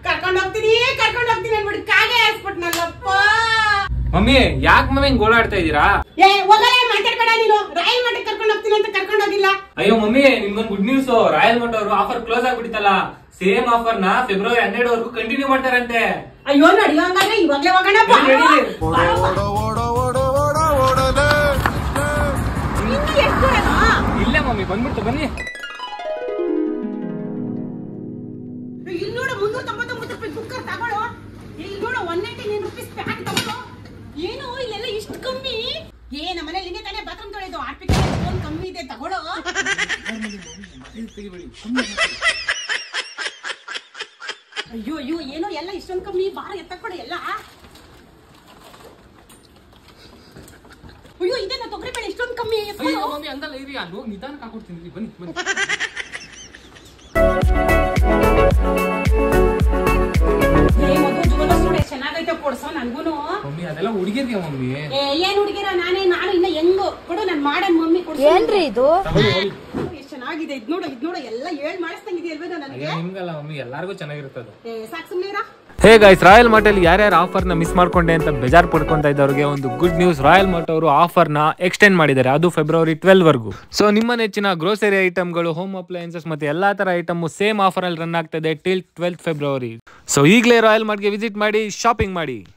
ಕರ್ಕೊಂಡ್ ಹೋಗ್ತೀನಿ ಕರ್ಕೊಂಡ್ ಹೋಗ್ತೀನಿ ಅನ್ಬಿಟ್ಟು ಕಾಗೆ ಹಾಸ್ಬಿಟ್ನಲ್ಲಪ್ಪ ಮಮ್ಮಿ ಯಾಕೆ ಮಮ್ಮಿ ಹಿಂಗ್ ಗೋಳಾಡ್ತಾ ಇದೀರಾ ಏ ಹೋಗಲೇ ಮಾತಾಡ್ಬೇಡ ನೀನು ರಾಯಲ್ ಮಠಕ್ಕೆ ಕರ್ಕೊಂಡ್ ಹೋಗ್ತೀನಿ ಅಂತ ಕರ್ಕೊಂಡ್ ಹೋಗಿಲ್ಲ ಅಯ್ಯೋ ಮಮ್ಮಿ ನಿಮ್ಗೊಂದು ಗುಡ್ ನ್ಯೂಸ್ ರಾಯಲ್ ಮೋಟ್ ಅವರು ಆಫರ್ ಕ್ಲೋಸ್ ಆಗ್ಬಿಟ್ಟಿತ್ತಲ್ಲ ಸೇಮ್ ಆಫರ್ ನ ಫೆಬ್ರವರಿ ಹನ್ನೆರಡವರೆಗೂ ಕಂಟಿನ್ಯೂ ಮಾಡ್ತಾರಂತೆ ಅಯ್ಯೋ ನಡಿಯೋ ಹಂಗಾದ್ರೆ ಇವಾಗ್ಲೇ ಹೋಗೋಣ ಬಾ. ನಡಿ, ನಡಿ. ಬಾರವ್ವ. ಇನ್ನು ಎಷ್ಟ್ ದೂರನೋ? ಇಲ್ಲೇ ಮಮ್ಮಿ ಬಂದ್ಬಿಡ್ತು ಬನ್ನಿ ಇಲ್ಲಿ ನೋಡು ಮುನ್ನೂರ ತೊಂಬತ್ತೊಂಬತ್ತು ರೂಪಾಯಿ ಕುಕ್ಕರ್ ತಗೊಳ್ಳೋ ಇಲ್ಲಿ ನೋಡು one ninety nine rupees pack ತಗೊಳ್ಳೋ ಏನು ಇಲ್ಲೆಲ್ಲ ಇಷ್ಟು ಕಮ್ಮಿ ಏ ನಮ್ಮ ಮನೇಲಿ ನಿನ್ನೆ ತಾನೇ ಬಾತ್ರೂಮ್ ತೊಳೆದು ಆರ್ಪಿಕೆ ಫೋನ್ ಕಮ್ಮಿ ಇದೆ ತಗೊಳ್ಳೋ ಅಯ್ಯೋ ಅಯ್ಯೋ ಏನೋ ಎಲ್ಲ ಇಷ್ಟೊಂದು ಕಮ್ಮಿ ಬಾರ ಎತ್ತಕೊಡ ಎಲ್ಲ ಅಯ್ಯೋ ಇದೇನ ತೊಗರಿ ಬೇಳೆ ಇಷ್ಟೊಂದು ಕಮ್ಮಿ ಎತ್ಕೊಳ್ಳೋ. ಮಮ್ಮಿ ಅಂದಲ್ಲ ಇರಿ ಅಲ್ಲಿ ಹೋಗಿ ನಿಧಾನಕ್ಕೆ ಹಾಕೊಡ್ತೀನಿ ಬನ್ನಿ ಬನ್ನಿ ಏ ಮಗು ಜೀವನ ಸುಡೆ ಚೆನ್ನಾಗೈತೆ ಕೊಡ್ಸೋ ನನ್ಗೂನು ಮಮ್ಮಿ ಅದೆಲ್ಲ ಹುಡುಗಿರ್ಗೆ ಮಮ್ಮಿ ಏ ಏನ್ ಹುಡುಗಿರ ನಾನೇ ನಾನು ಇನ್ನ ಹೆಂಗು ಕೊಡು ನನ್ ಮಾಡನ್ ಮಮ್ಮಿ ಕೊಡು ಏನ್ರಿ ಇದು ತಗೊಳ್ಳಿ, ಹೋಗಿ. ಎಷ್ಟ್ ಚೆನ್ನಾಗಿದೆ ಇದ್ ನೋಡು ಇದ್ ನೋಡು ಎಲ್ಲ ಹೇಳ್ ಮಾಡಿಸ್ದಂಗಿದೆ ಅಲ್ವೇನೋ ನನಗೆ ಅಯ್ಯೋ ನಿಮ್ಗಲ್ಲ ಮಮ್ಮಿ ಎಲ್ಲಾರ್ಗು ಚೆನ್ನಾಗಿರ್ತದೆ ಏ ಸಾಕ್ ಸುಮ್ನೆ ಇರ ಹೇ ಗೈಸ್ ರಾಯಲ್ ಮಾರ್ಟಲ್ಲಿ ಯಾರ್ಯಾರು ಆಫರ್ನ ಮಿಸ್ ಮಾಡ್ಕೊಂಡೆ ಅಂತ ಬೇಜಾರು ಪಡ್ಕೊಂತ ಇದ್ದವ್ರಿಗೆ ಒಂದು ಗುಡ್ ನ್ಯೂಸ್ ರಾಯಲ್ ಮಾರ್ಟ್ ಅವರು ಆಫರ್ನ ಎಕ್ಸ್ಟೆಂಡ್ ಮಾಡಿದ್ದಾರೆ ಅದು ಫೆಬ್ರವರಿ ಟ್ವೆಲ್ ವರೆಗೂ ಸೊ ನಿಮ್ಮ ನೆಚ್ಚಿನ ಗ್ರೋಸರಿ ಐಟಮ್ಗಳು ಹೋಮ್ ಅಪ್ಲಯನ್ಸಸ್ ಮತ್ತೆ ಎಲ್ಲಾ ತರ ಐಟಮ್ ಸೇಮ್ ಆಫರ್ ಅಲ್ಲಿ ರನ್ ಆಗ್ತದೆ ಟಿಲ್ ಟ್ವೆಲ್ತ್ ಫೆಬ್ರವರಿ ಸೊ ಈಗಲೇ ರಾಯಲ್ ಮಾರ್ಟ್ಗೆ ವಿಸಿಟ್ ಮಾಡಿ ಶಾಪಿಂಗ್ ಮಾಡಿ